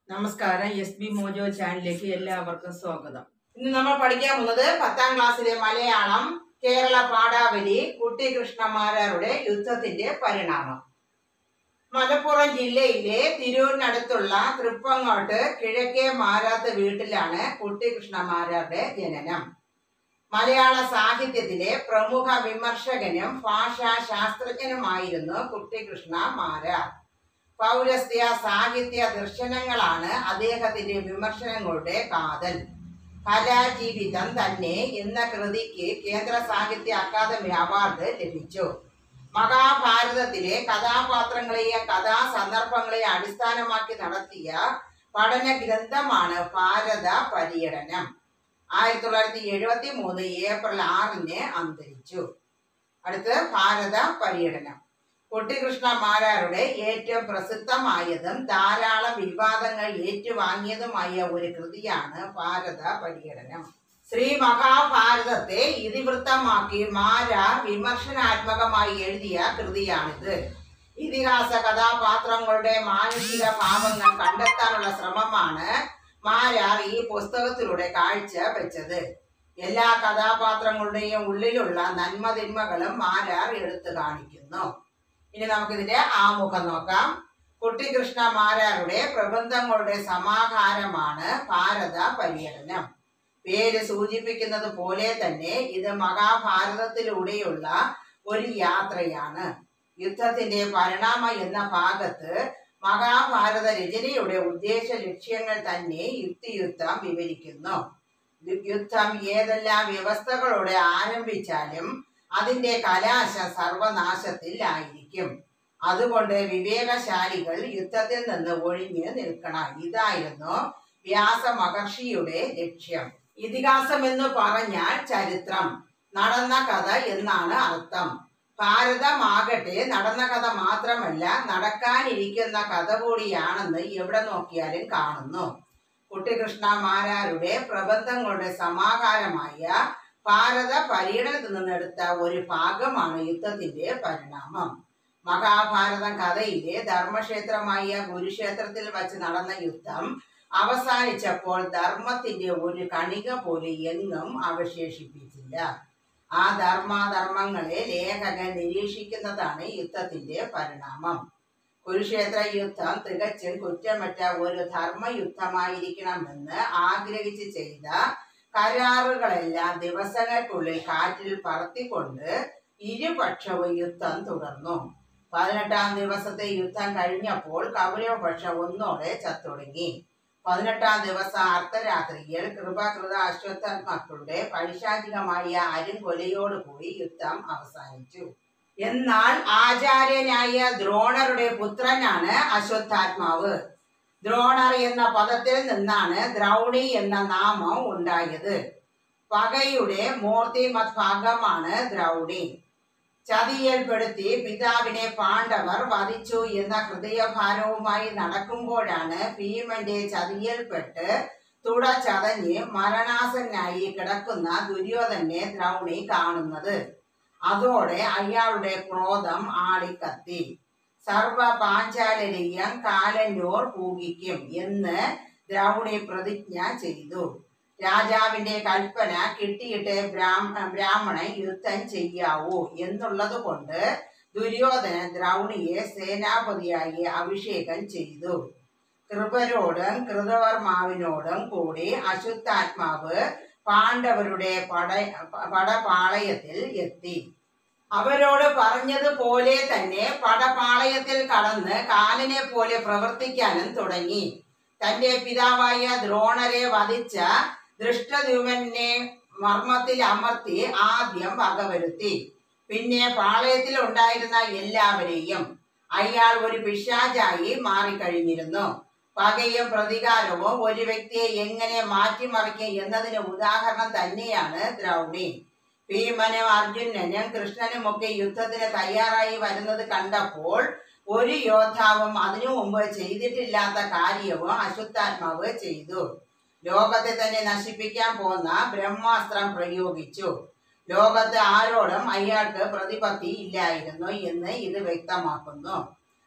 നമസ്കാരം S B mojo ചാനലിലേക്ക് എല്ലാവർക്കും സ്വാഗതം ഇന്ന് നമ്മൾ പഠിക്കാൻ പോകുന്നത് പത്താം ക്ലാസ്സിലെ മലയാളം കേരള പാഠാവലി കുട്ടികൃഷ്ണമാരാരുടെ യുദ്ധത്തിന്റെ പരിണാമം മലപ്പുറം ജില്ലയിലെ തിരൂരിനടുത്തുള്ള തൃപ്പങ്ങോട്ട് കിഴക്കേ മാരാത്ത് വീട്ടിലാണ് കുട്ടികൃഷ്ണമാരാരുടെ ജനനം മലയാള സാഹിത്യത്തിലെ പ്രമുഖ വിമർശകനും ഭാഷാ ശാസ്ത്രജ്ഞനുമായിരുന്നു കുട്ടികൃഷ്ണ മാരാർ പൗരസ്ത്യ സാഹിത്യ ദർശനങ്ങളാണ് അദ്ദേഹത്തിന്റെ വിമർശനങ്ങളുടെ കാതൽ കലാജീവിതം തന്നെ എന്ന കൃതിക്ക് കേന്ദ്ര സാഹിത്യ അക്കാദമി അവാർഡ് ലഭിച്ചു മഹാഭാരതത്തിലെ കഥാപാത്രങ്ങളെയും കഥാസന്ദർഭങ്ങളെയും അടിസ്ഥാനമാക്കി നടത്തിയ പഠന ഗ്രന്ഥമാണ് ഭാരത പര്യടനം ആയിരത്തി തൊള്ളായിരത്തി എഴുപത്തി മൂന്ന് ഏപ്രിൽ ആറിന് അന്തരിച്ചു അടുത്ത് ഭാരത പര്യടനം കുട്ടികൃഷ്ണ മാരാരുടെ ഏറ്റവും പ്രസിദ്ധമായതും ധാരാളം വിവാദങ്ങൾ ഏറ്റുവാങ്ങിയതുമായ ഒരു കൃതിയാണ് ഭാരത പര്യടനം ശ്രീ മഹാഭാരതത്തെ ഇതിവൃത്തമാക്കി മാരാർ വിമർശനാത്മകമായി എഴുതിയ കൃതിയാണിത് ഇതിഹാസ കഥാപാത്രങ്ങളുടെ മാനസിക ഭാവങ്ങൾ കണ്ടെത്താനുള്ള ശ്രമമാണ് മാരാർ ഈ പുസ്തകത്തിലൂടെ കാഴ്ച വെച്ചത് എല്ലാ കഥാപാത്രങ്ങളുടെയും ഉള്ളിലുള്ള നന്മതിന്മകളും മാരാർ എടുത്തു കാണിക്കുന്നു ഇനി നമുക്കിതിന്റെ ആമുഖം നോക്കാം കുട്ടികൃഷ്ണ മാരാരുടെ പ്രബന്ധങ്ങളുടെ സമാഹാരമാണ് ഭാരത പര്യടനം പേര് സൂചിപ്പിക്കുന്നത് പോലെ തന്നെ ഇത് മഹാഭാരതത്തിലൂടെയുള്ള ഒരു യാത്രയാണ് യുദ്ധത്തിന്റെ പരിണാമം എന്ന ഭാഗത്ത് മഹാഭാരത രചനയുടെ ഉദ്ദേശ ലക്ഷ്യങ്ങൾ തന്നെ യുക്തിയുദ്ധം വിവരിക്കുന്നു യുദ്ധം ഏതെല്ലാം വ്യവസ്ഥകളോടെ ആരംഭിച്ചാലും അതിന്റെ കലാശം സർവനാശത്തിൽ ആയിരിക്കും അതുകൊണ്ട് വിവേകശാലികൾ യുദ്ധത്തിൽ നിന്ന് ഒഴിഞ്ഞ് നിൽക്കണം ഇതായിരുന്നു വ്യാസ മഹർഷിയുടെ ലക്ഷ്യം ഇതിഹാസം എന്ന് പറഞ്ഞാൽ ചരിത്രം നടന്ന കഥ എന്നാണ് അർത്ഥം ഭാരതമാകട്ടെ നടന്ന കഥ മാത്രമല്ല നടക്കാനിരിക്കുന്ന കഥ കൂടിയാണെന്ന് എവിടെ നോക്കിയാലും കാണുന്നു കുട്ടികൃഷ്ണ മാരാരുടെ പ്രബന്ധങ്ങളുടെ സമാഹാരമായ ഭാരത പര്യടനത്തിൽ നിന്നെടുത്ത ഒരു ഭാഗമാണ് യുദ്ധത്തിന്റെ പരിണാമം മഹാഭാരതം കഥയിലെ ധർമ്മക്ഷേത്രമായ കുരുക്ഷേത്രത്തിൽ വച്ച് നടന്ന യുദ്ധം അവസാനിച്ചപ്പോൾ ധർമ്മത്തിന്റെ ഒരു കണിക പോലെ എങ്ങും അവശേഷിപ്പിച്ചില്ല ആ ധർമാധർമ്മങ്ങളെ ലേഖകൻ നിരീക്ഷിക്കുന്നതാണ് യുദ്ധത്തിന്റെ പരിണാമം കുരുക്ഷേത്ര യുദ്ധം തികച്ചും കുറ്റമറ്റ ഒരു ധർമ്മയുദ്ധമായിരിക്കണമെന്ന് ആഗ്രഹിച്ച് ചെയ്ത കരാറുകളെല്ലാം ദിവസങ്ങൾക്കുള്ളിൽ കാറ്റിൽ പറത്തിക്കൊണ്ട് ഇരുപക്ഷവും യുദ്ധം തുടർന്നു പതിനെട്ടാം ദിവസത്തെ യുദ്ധം കഴിഞ്ഞപ്പോൾ കൗരവപക്ഷം ഒന്നോടെ ചത്തൊടുങ്ങി പതിനെട്ടാം ദിവസം അർദ്ധരാത്രിയിൽ കൃപകൃത അശ്വത്ഥാത്മാക്കളുടെ പൈശാചികമായ അരുംകൊലയോടുകൂടി യുദ്ധം അവസാനിച്ചു എന്നാൽ ആചാര്യനായ ദ്രോണരുടെ പുത്രനാണ് അശ്വത്ഥാത്മാവ് ദ്രോണർ എന്ന പദത്തിൽ നിന്നാണ് ദ്രൗണി എന്ന നാമം ഉണ്ടായത് പകയുടെ മൂർത്തിമത് ഭാഗമാണ് ദ്രൗണി ചതിയൽപ്പെടുത്തി പിതാവിനെ പാണ്ഡവർ വധിച്ചു എന്ന ഹൃദയഭാരവുമായി നടക്കുമ്പോഴാണ് ഭീമന്റെ ചതിയൽപ്പെട്ട് തുട ചതഞ്ഞ് മരണാസനായി കിടക്കുന്ന ദുര്യോധനെ ദ്രൗണി കാണുന്നത് അതോടെ അയാളുടെ ക്രോധം ആളിക്കത്തി സർവ പാഞ്ചാലരീയം കാലന്നൂർ പൂകിക്കും എന്ന് ദ്രൗണി പ്രതിജ്ഞ ചെയ്തു രാജാവിന്റെ കൽപ്പന കിട്ടിയിട്ട് ബ്രാഹ്മ ബ്രാഹ്മണൻ യുദ്ധം ചെയ്യാവൂ എന്നുള്ളത് കൊണ്ട് ദുര്യോധനൻ ദ്രൗണിയെ സേനാപതിയായി അഭിഷേകം ചെയ്തു കൃപരോടും കൃതവർമാവിനോടും കൂടി അശുദ്ധാത്മാവ് പാണ്ഡവരുടെ പട പടപാളയത്തിൽ എത്തി അവരോട് പറഞ്ഞതുപോലെ തന്നെ പടപാളയത്തിൽ കടന്ന് കാലിനെ പോലെ പ്രവർത്തിക്കാനും തുടങ്ങി തന്റെ പിതാവായ ദ്രോണരെ വധിച്ച ദൃഷ്ടദ്യുമനെ മർമ്മത്തിൽ അമർത്തി ആദ്യം വകവരുത്തി പിന്നെ പാളയത്തിൽ ഉണ്ടായിരുന്ന എല്ലാവരെയും അയാൾ ഒരു പിശാചായി മാറിക്കഴിഞ്ഞിരുന്നു പകയും പ്രതികാരവും ഒരു വ്യക്തിയെ എങ്ങനെ മാറ്റിമറിക്കും എന്നതിന് ഉദാഹരണം തന്നെയാണ് ദ്രൗണി ഭീമനും അർജുനനും കൃഷ്ണനുമൊക്കെ യുദ്ധത്തിന് തയ്യാറായി വരുന്നത് കണ്ടപ്പോൾ ഒരു യോദ്ധാവും അതിനു മുമ്പ് ചെയ്തിട്ടില്ലാത്ത കാര്യവും അശുദ്ധാത്മാവ് ചെയ്തു ലോകത്തെ തന്നെ നശിപ്പിക്കാൻ പോന്ന ബ്രഹ്മാസ്ത്രം പ്രയോഗിച്ചു ലോകത്ത് ആരോടും അയാൾക്ക് പ്രതിപത്തി ഇല്ലായിരുന്നു എന്ന് ഇത് വ്യക്തമാക്കുന്നു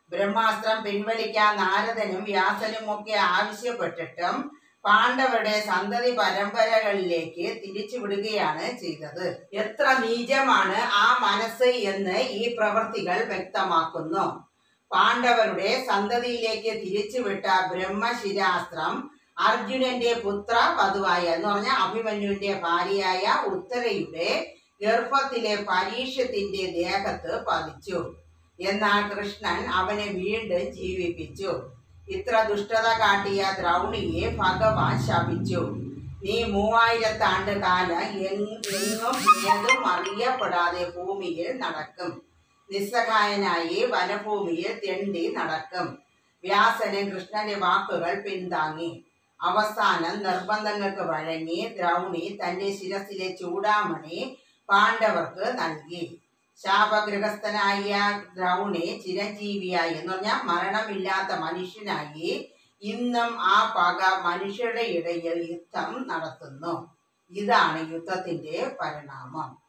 ബ്രഹ്മാസ്ത്രം പിൻവലിക്കാൻ നാരദനും വ്യാസനും ഒക്കെ ആവശ്യപ്പെട്ടിട്ടും പാണ്ഡവരുടെ സന്തതി പരമ്പരകളിലേക്ക് തിരിച്ചുവിടുകയാണ് ചെയ്തത് എത്ര നീചമാണ് ആ മനസ്സ് എന്ന് ഈ പ്രവൃത്തികൾ വ്യക്തമാക്കുന്നു പാണ്ഡവരുടെ സന്തതിയിലേക്ക് തിരിച്ചുവിട്ട ബ്രഹ്മശിരാസ്ത്രം അർജുനന്റെ പുത്ര വധുവായ എന്ന് പറഞ്ഞ അഭിമന്യുവിന്റെ ഭാര്യയായ ഉത്തരയുടെ ഗർഭത്തിലെ പരീക്ഷത്തിന്റെ ദേഹത്ത് പതിച്ചു എന്നാൽ കൃഷ്ണൻ അവനെ വീണ്ടും ജീവിപ്പിച്ചു ഇത്ര ദുഷ്ടത കാട്ടിയ ദ്രൗണിയെ ഭഗവാൻ ശപിച്ചു നീ മൂവായിരത്താണ്ട് കാലം എങ്- എങ്ങും ഏതും അറിയപ്പെടാതെ ഭൂമിയിൽ നടക്കും നിസ്സഹായനായി വനഭൂമിയിൽ തെണ്ടി നടക്കും വ്യാസന് കൃഷ്ണന്റെ വാക്കുകൾ പിന്താങ്ങി അവസാനം നിർബന്ധങ്ങൾക്ക് വഴങ്ങി ദ്രൗണി തന്റെ ശിരസിലെ ചൂടാമണി പാണ്ഡവർക്ക് നൽകി ശാപഗൃഹസ്ഥനായ ദ്രൗണി ചിരഞ്ജീവിയായി എന്ന് പറഞ്ഞാൽ മരണമില്ലാത്ത മനുഷ്യനായി ഇന്നും ആ പക മനുഷ്യരുടെ ഇടയിൽ യുദ്ധം നടത്തുന്നു ഇതാണ് യുദ്ധത്തിന്റെ പരിണാമം